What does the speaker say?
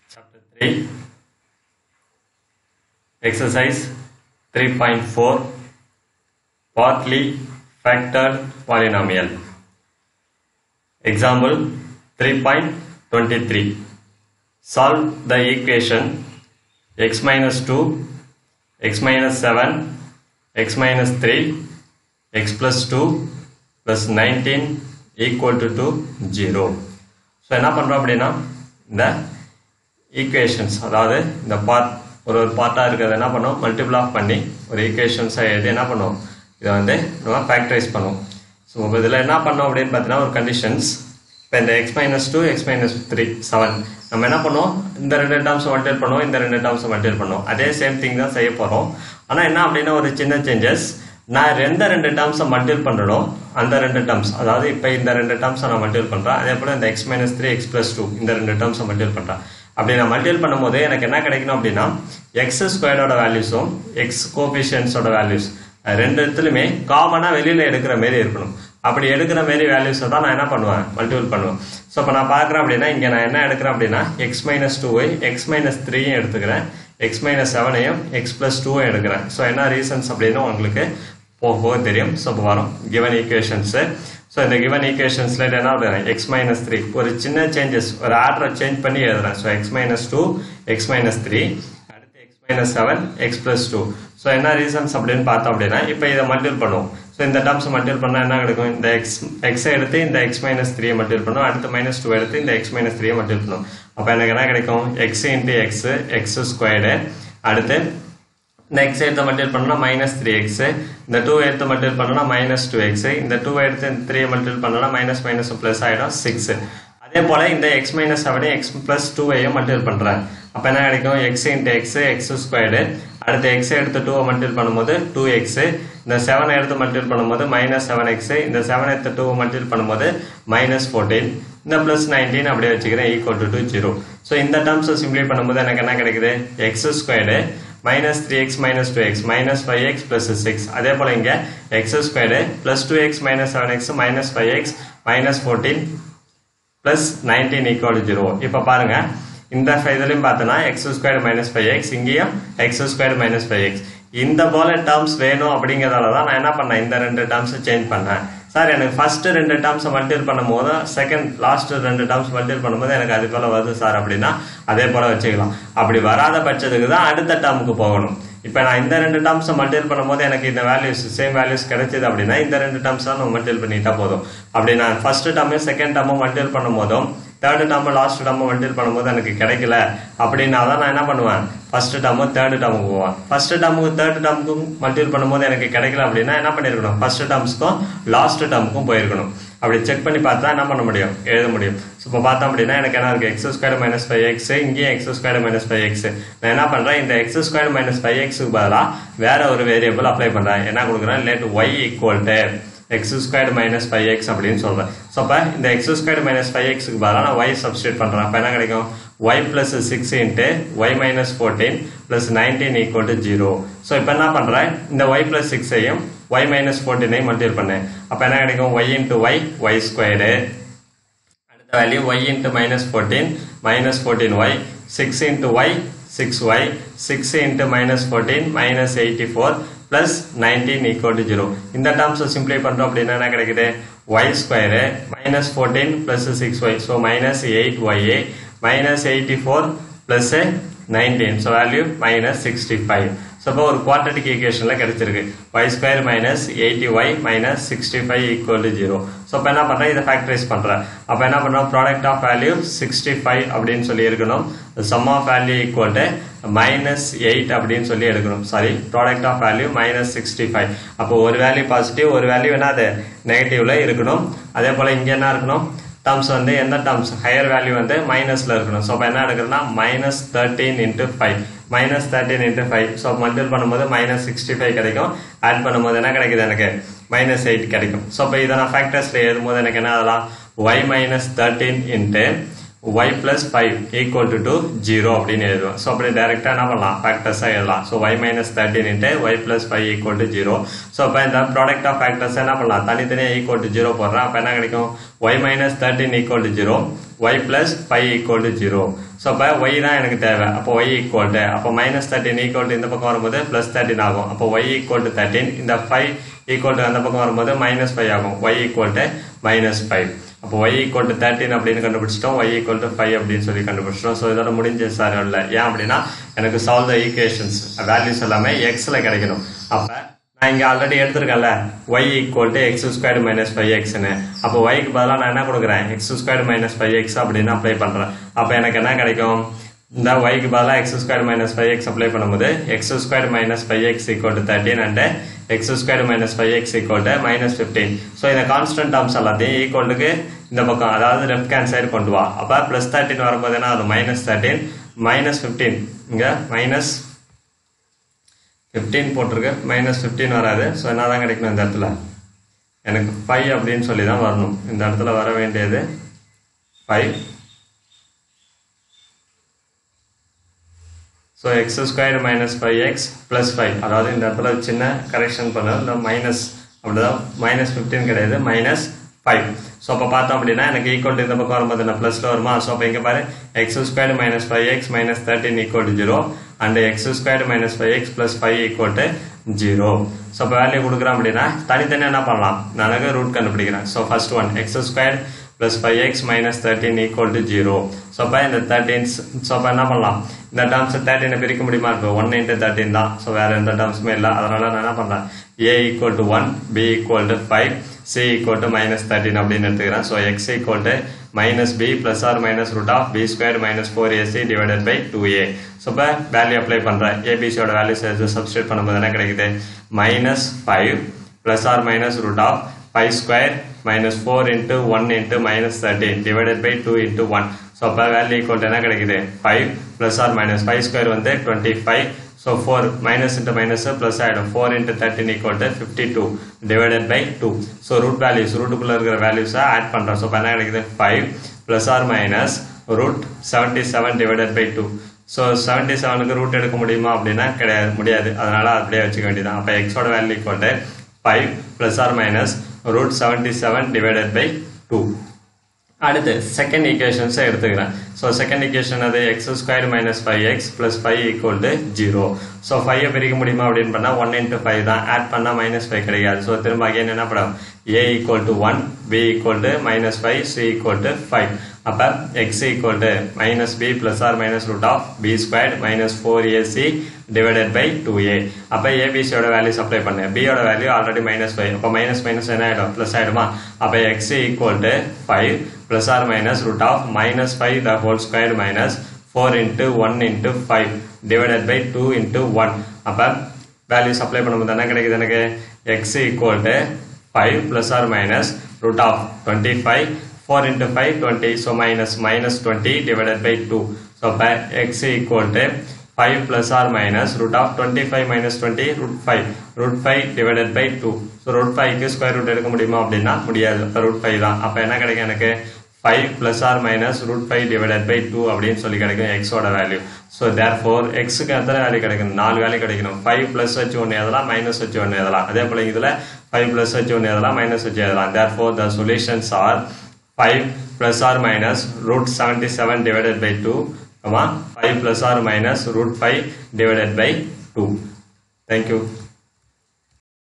Chapter 3 Exercise 3.4 Partly Factored Polynomial Example 3.23 Solve the equation x minus 2 x minus 7 x minus 3 x plus 2 plus 19 equal to 2 0 so என்ன பண்ணுறோம் அப்படின்னா இந்த equations அதாவது இந்த part ஒரு ஒரு பார்ட்டாக இருக்கிறத என்ன பண்ணுவோம் மல்டிபிள் ஆஃப் பண்ணி ஒரு ஈக்குவேஷன்ஸை எழுதி என்ன பண்ணுவோம் இதை வந்து நம்ம ஃபேக்டரைஸ் பண்ணுவோம் ஸோ இப்போ இதில் என்ன பண்ணோம் அப்படின்னு பார்த்தீங்கன்னா ஒரு கண்டிஷன்ஸ் இப்போ இந்த x minus two x minus three seven நம்ம என்ன பண்ணுவோம் இந்த ரெண்டு டேர்ம்ஸ் மல்டிபிள் பண்ணுவோம் இந்த ரெண்டு டேர்ம்ஸ் மல்டிபிள் பண்ணுவோம் அதே சேம் திங் தான் செய்ய போகிறோம் ஆனால் என்ன அப்படின்னா ஒரு சின்ன சேஞ்சஸ் நான் எந்த ரெண்டு டேர்ம்ஸை மல்டிபிள் பண்ணுறனோ அந்த ரெண்டு டேர்ம்ஸ் அதாவது இப்போ இந்த ரெண்டு டேர்ம்ஸை நான் மல்டிபிள் பண்ணுறேன் அதே போல் இந்த x minus three x plus two இந்த ரெண்டு டேர்ம்ஸை மல்டிபிள் பண்ணுறேன் அப்படி நான் மல்டிபிள் பண்ணும்போது எனக்கு என்ன கிடைக்கணும் அப்படின்னா எக்ஸ் ஸ்கொயர்டோட வேல்யூஸும் எக்ஸ் கோபிஷியன்ஸோட வேல்யூஸ் ரெண்டு இடத்துலையுமே காமனாக வெளியில் எடுக்கிற மாரி இருக்கணும் அப்படி எடுக்கிற மாரி வேல்யூஸை தான் நான் என்ன பண்ணுவேன் மல்டிபிள் பண்ணுவேன் ஸோ இப்போ நான் பார்க்குறேன் அப்படின்னா இங்கே நான் என்ன எடுக்கிறேன் அப்படின்னா எக்ஸ் மைனஸ் டூவை எக்ஸ் மைனஸ் த்ரீயும் எடுத்துக்கிறேன் எக்ஸ் மைனஸ் செவனையும் எக்ஸ் ப்ளஸ் டூவும் எடுக்கிறேன் ஸோ என்ன ரீசன்ஸ் அப்படின்னு உங்களுக்கு போக போக தெரியும் ஸோ இப்போ வரும் கிவன் ஈக்குவேஷன்ஸு ஸோ இந்த கிவன் ஈக்குவேஷன்ஸில் என்ன பண்ணுறேன் எக்ஸ் மைனஸ் த்ரீ ஒரு சின்ன சேஞ்சஸ் ஒரு ஆர்டரை சேஞ்ச் பண்ணி எழுதுறேன் so x minus two x minus three அடுத்து x minus seven x plus two so என்ன ரீசன்ஸ் அப்படின்னு பார்த்தோம் அப்படின்னா இப்போ இதை மல்டிபிள் பண்ணுவோம் ஸோ இந்த டேர்ம்ஸ் மல்டிபிள் பண்ணால் என்ன கிடைக்கும் இந்த எக்ஸ் எக்ஸை எடுத்து இந்த எக்ஸ் மைனஸ் த்ரீயை மல்டிபிள் பண்ணும் அடுத்து மைனஸ் டூ எடுத்து இந்த எக்ஸ் மைனஸ் த்ரீயை மல்டிபிள் பண்ணும் அப்போ எனக்கு என்ன கிடைக்கும் x into x x squared அடுத்து இந்த எக்ஸ் எடுத்து மல்டிபிள் பண்ணா மைனஸ் த்ரீ எக்ஸ் இந்த டூ எடுத்து மல்டிபிள் பண்ணா மைனஸ் டூ எக்ஸ் இந்த டூ எடுத்து இந்த த்ரீ மல்டிபிள் பண்ணா மைனஸ் மைனஸ் ப்ளஸ் ஆகிடும் சிக்ஸ் அதே போல இந்த எக்ஸ் மைனஸ் செவனையும் எக்ஸ் ப்ளஸ் டூவையும் மல்டிபிள் பண்ணுறேன் அப்போ என்ன கிடைக்கும் x into x x squared அடுத்து எக்ஸ் எடுத்து டூவை மல்டிபிள் பண்ணும்போது டூ எக்ஸ் இந்த செவனை எடுத்து மல்டிபிள் பண்ணும்போது மைனஸ் செவன் எக்ஸ் இந்த செவன் எடுத்து டூவை மல்டிபிள் பண்ணும்போது மைனஸ் ஃபோர்டீன் இந்த ப்ளஸ் நைன்டீன் அப்படியே வச்சுக்கிறேன் equal to two zero so இந்த டேர்ம்ஸை சிம்ப்ளை பண்ணும்போது எனக்கு என்ன கிடைக்குது x squared minus three x minus two x minus five x plus six அதே போல் இங்கே x squared plus two x minus seven x minus five x minus fourteen plus nineteen equal zero இப்போ பாருங்க இந்த இதுலையும் பார்த்தோன்னா X square minus five x இங்கேயும் x square minus five x இந்த போல டேர்ம்ஸ் வேணும் அப்படிங்கிறதால தான் நான் என்ன பண்ணேன் இந்த ரெண்டு டேர்ம்ஸை சேஞ்ச் பண்ணேன் சார் எனக்கு ஃபர்ஸ்ட் ரெண்டு டேர்ம்ஸை மல்டிபிள் பண்ணும்போது செகண்ட் லாஸ்ட் ரெண்டு டேர்ம்ஸ் மல்டிபிள் பண்ணும்போது எனக்கு அது போல வருது சார் அப்படின்னா அதே போல வச்சுக்கலாம் அப்படி வராத பட்சத்துக்கு தான் அடுத்த டேர்முக்கு போகணும் இப்போ நான் இந்த ரெண்டு டேர்ம்ஸை மல்டிபிள் பண்ணும்போது எனக்கு இந்த வேல்யூஸ் சேம் வேல்யூஸ் கிடைச்சது அப்படின்னா இந்த ரெண்டு டேர்ம்ஸ் தான் நம்ம மல்டிபிள் பண்ணிட்டா போதும் அப்படி நான் ஃபர்ஸ்ட் டேர்மும் செகண்ட் டேர்மும் மல்டிபிள் பண்ணும்போதும் third term last term multiple பண்ணும்போது எனக்கு கிடைக்கல அப்படின்னா தான் நான் என்ன பண்ணுவேன் ஃபர்ஸ்ட் டேர்மு தேர்டு டேர்முக்கு போவேன் ஃபர்ஸ்ட் டேர்முக்கு தேர்ட் டேர்முக்கும் மல்டிபிள் பண்ணும்போது எனக்கு கிடைக்கல அப்படின்னா என்ன பண்ணிருக்கணும் ஃபர்ஸ்ட் டேர்ம்ஸ்க்கும் லாஸ்ட் டேர்முக்கும் போயிருக்கணும் அப்படி செக் பண்ணி பார்த்தா என்ன பண்ண முடியும் எழுத முடியும் ஸோ இப்போ பார்த்தோம் அப்படின்னா எனக்கு என்ன இருக்கு x square minus five x இங்கேயும் x square minus five x நான் என்ன பண்றேன் இந்த எக்ஸ் ஸ்கொயர் மைனஸ் ஃபைவ் எக்ஸுக்கு பதிலாக வேற ஒரு வேரியபிள் அப்ளை பண்றேன் என்ன கொடுக்குறேன் let y equal to x square minus five x அப்படின்னு சொல்றேன் ஸோ அப்போ இந்த எக்ஸ் ஸ்கொயர் மைனஸ் ஃபைவ் எக்ஸுக்கு பதிலாக நான் ஒய் சப்ஸ்டியூட் பண்றேன் அப்போ என்ன கிடைக்கும் y plus six into y minus fourteen plus nineteen equal to zero so இப்போ என்ன பண்றேன் இந்த ஒய் பிளஸ் சிக்ஸையும் ஒய் மைனஸ் ஃபோர்டீனையும் மல்டிபிள் பண்ணேன் அப்போ என்ன கிடைக்கும் y into y y squared அடுத்த value y into minus fourteen minus fourteen y six into y six y six into minus fourteen minus eighty four plus nineteen equal to zero இந்த டேர்ம்ஸை simply பண்ணுறோம் அப்படின்னா என்ன கிடைக்குது Y square minus fourteen plus six y so minus eight y minus eighty four plus nineteen so value minus sixty five so இப்போ ஒரு quadratic ஈக்குவேஷனில் கிடைச்சிருக்கு y square minus eighty y minus sixty five equal to zero so இப்போ என்ன பண்ணுறேன் இதை factorise பண்ணுறேன் அப்போ என்ன பண்ணுறோம் product of value sixty five அப்படின்னு சொல்லி இருக்கணும் sum of value equal to minus eight அப்படின்னு சொல்லி எடுக்கணும் sorry product of value minus sixty five அப்போ ஒரு வேல்யூ பாசிட்டிவ் ஒரு வேல்யூ என்ன அது நெகட்டிவ்ல இருக்கணும் அதே போல் இங்கே என்ன இருக்கணும் டேர்ம்ஸ் வந்து எந்த டேர்ம்ஸ் ஹையர் வேல்யூ வந்து மைனஸ்ல இருக்கணும் ஸோ அப்போ என்ன எடுக்கிறதுனா minus thirteen into five minus thirteen into five so multiple பண்ணும்போது மைனஸ் சிக்ஸ்டி ஃபைவ் கிடைக்கும் ஆட் பண்ணும்போது என்ன கிடைக்குது எனக்கு மைனஸ் எயிட் கிடைக்கும் ஸோ இப்போ இதை நான் ஃபேக்டர்ஸில் எழுதும்போது எனக்கு என்ன அதெல்லாம் y minus thirteen into y plus 5 equal to, to 0 அப்படின்னு எழுதுவோம் ஸோ அப்படி டைரெக்டாக என்ன பண்ணலாம் ஃபேக்டர்ஸாக எழுதலாம் so y minus thirteen into y plus five equal to zero so அப்போ இந்த ப்ராடக்ட் ஆஃப் ஃபேக்டர்ஸ் என்ன பண்ணலாம் தனித்தனியாக ஈக்குவல் டு ஜீரோ போடுறேன் அப்போ என்ன கிடைக்கும் y minus thirteen equal to zero y plus five equal to zero so அப்போ ஒய் தான் எனக்கு தேவை அப்போ ஒய் ஈக்குவல் டு அப்போ மைனஸ் தேர்ட்டின் ஈக்குவல் டு இந்த பக்கம் வரும்போது ப்ளஸ் தேர்ட்டின் ஆகும் அப்போ ஒய் ஈக்குவல் டு தேர்ட்டின் இந்த ஃபைவ் ஈக்குவல் டு அந்த பக்கம் வரும்போது மைனஸ் ஃபைவ் ஆகும் y equal to minus five அப்போ ஒய் ஈக்குவல் டு தேர்ட்டின் அப்படின்னு கண்டுபிடிச்சிட்டோம் ஒய் ஈக்குவல் டு ஃபைவ் அப்படின்னு சொல்லி கண்டுபிடிச்சிட்டோம் ஸோ இதோட முடிஞ்ச சார் இல்லை ஏன் அப்படின்னா எனக்கு சால்வ் த ஈக்குவேஷன்ஸ் வேல்யூஸ் எல்லாமே எக்ஸில் கிடைக்கணும் அப்போ நான் இங்கே ஆல்ரெடி எடுத்திருக்கேன்ல y equal to x square minus five எக்ஸ்னு அப்போ ஒய்க்கு பதிலாக நான் என்ன கொடுக்குறேன் x square minus five x அப்படின்னு அப்ளை பண்ணுறேன் அப்போ எனக்கு என்ன கிடைக்கும் இந்த ஒய்க்கு பதிலாக x square minus five x apply பண்ணும்போது x square minus five x equal to thirteen and x square minus five x equal to minus fifteen so இந்த கான்ஸ்டன்ட் டேர்ம்ஸ் எல்லாத்தையும் ஈக்குவலுக்கு இந்த பக்கம் அதாவது லெஃப்ட் ஹேண்ட் சைடு கொண்டு வா அப்போ ப்ளஸ் தேர்ட்டின் வரும்போது என்ன அது மைனஸ் தேர்ட்டின் மைனஸ் ஃபிஃப்டீன் இங்கே மைனஸ் ஃபிஃப்டீன் போட்டிருக்கு மைனஸ் ஃபிஃப்டீன் வராது ஸோ என்ன தான் கிடைக்கணும் இந்த இடத்துல எனக்கு ஃபைவ் அப்படின்னு சொல்லி தான் வரணும் இந்த இடத்துல வர வேண்டியது five so x square minus five x plus five அதாவது இந்த இடத்துல சின்ன கரெக்ஷன் பண்ண இந்த மைனஸ் அப்படிதான் மைனஸ் ஃபிஃப்டீன் கிடையாது மைனஸ் ஃபைவ் ஸோ அப்போ பார்த்தோம் அப்படின்னா எனக்கு ஈக்குவல் இந்த பக்கம் வரும்போது என்ன ப்ளஸில் வருமா ஸோ அப்போ இங்கே பாரு x square minus five x minus thirteen equal to zero and x square minus five x plus five equal to zero so இப்போ வேல்யூ கொடுக்குறேன் அப்படின்னா தனித்தனியாக என்ன பண்ணலாம் நான் ரூட் கண்டுபிடிக்கிறேன் so first one x square plus five x minus thirteen equal to zero so அப்போ இந்த தேர்ட்டின்ஸ் ஸோ அப்போ என்ன பண்ணலாம் இந்த டேர்ம்ஸ் தேர்ட்டினை பிரிக்க முடியுமா இப்போ ஒன் இன்ட்டு தேர்ட்டின் தான் ஸோ வேறு எந்த டேர்ம்ஸுமே இல்லை அதனால நான் என்ன பண்ணுறேன் A equal to one B equal to five C equal to minus thirteen அப்படின்னு எடுத்துக்கிறேன் so x equal to minus B plus or minus root of B square minus four AC divided by two A so இப்போ value apply பண்ணுறேன் ஏபிசியோட values எடுத்து substitute பண்ணும்போது என்ன கிடைக்குது minus five plus or minus root of five square minus four into one into minus thirteen divided by two into one so அப்போ value equal என்ன கிடைக்குது five plus or minus five square வந்து twenty five so four minus into minus plus ஆகிடும் four into thirteen equal to fifty two divided by two so root values ரூட்டுக்குள்ளே இருக்கிற வேல்யூஸை add பண்ணுறோம் so இப்போ என்ன கிடைக்குது five plus or minus root seventy seven divided by two so seventy செவனுக்கு root எடுக்க முடியுமா அப்படின்னா கிடையாது முடியாது அதனால அப்படியே வச்சுக்க வேண்டியதான் அப்போ எக்ஸோட value equal to five plus or minus root seventy seven divided by two அடுத்து செகண்ட் ஈக்குவேஷன்ஸை எடுத்துக்கிறேன் ஸோ செகண்ட் ஈக்குவேஷன் அது x square minus five x plus five equal to zero so ஃபைவை பிரிக்க முடியுமா அப்படின்னு பண்ணால் ஒன் இன்ட்டு ஃபைவ் தான் ஆட் பண்ணால் மைனஸ் ஃபைவ் கிடைக்காது ஸோ திரும்ப அகைன் என்ன படம் A equal to one B equal to minus five C equal to five அப்போ x equal to minus B plus or minus root of B square minus four AC divided by two A அப்போ ஏபிசியோட values apply பண்ணேன் பியோட value already minus five அப்போ minus minus என்ன ஆகிடும் plus ஆகிடுமா அப்போ x equal to five plus or minus root of minus five the whole square minus four into one into five divided by two into one அப்போ values apply பண்ணும்போது என்ன கிடைக்குது எனக்கு x equal to five plus or minus root of twenty five four into five twenty so minus minus twenty divided by two so அப்போ x equal to 5 plus or minus root of 25 minus 20 root 5 root 5 divided by 2 so root 5 க்கு square root எடுக்க முடியுமா அப்படின்னா முடியாது அப்ப root 5 தான் அப்ப என்ன கிடைக்கும் எனக்கு 5 plus or minus root 5 divided by 2 அப்படின்னு சொல்லி கிடைக்கும் x ஓட வேல்யூ ஸோ therefore x க்கு எத்தனை வேல்யூ கிடைக்கும் நாலு வேல்யூ கிடைக்கணும் 5 plus வச்சு ஒன்று எழுதலாம் மைனஸ் வச்சு ஒன்று எழுதலாம் அதே போல இதுல 5 plus வச்சு ஒன்று எழுதலாம் மைனஸ் வச்சு எழுதலாம் therefore the solutions are 5 plus or minus root 77 divided by 2 comma 5 plus or minus root 5 divided by 2 thank you